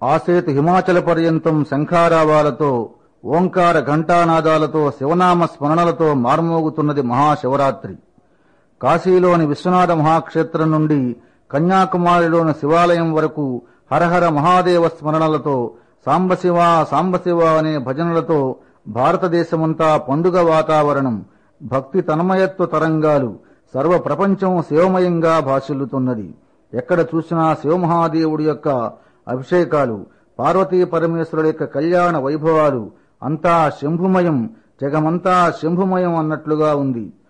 ఆసేతు హిమాచల పర్యంతం శంఖారావాలతో ఓంకార ఘంటానాదాలతో శివనామ స్మరణలతో మార్మోగుతున్నది మహాశివరాత్రి కాశీలోని విశ్వనాథ మహాక్షేత్రం నుండి కన్యాకుమారిలోని శివాలయం వరకు హరహర మహాదేవ స్మరణలతో సాంబశివ సాంబశివ అనే భజనలతో భారతదేశమంతా పండుగ వాతావరణం భక్తి తన్మయత్వ తరంగాలు సర్వ ప్రపంచం శివమయంగా భాషిల్లుతున్నది ఎక్కడ చూసినా శివమహాదేవుడి యొక్క అభిషేకాలు పార్వతీ పరమేశ్వరుడి యొక్క కళ్యాణ వైభవాలు అంతా శంభుమయం జగమంతా శంభుమయం అన్నట్లుగా ఉంది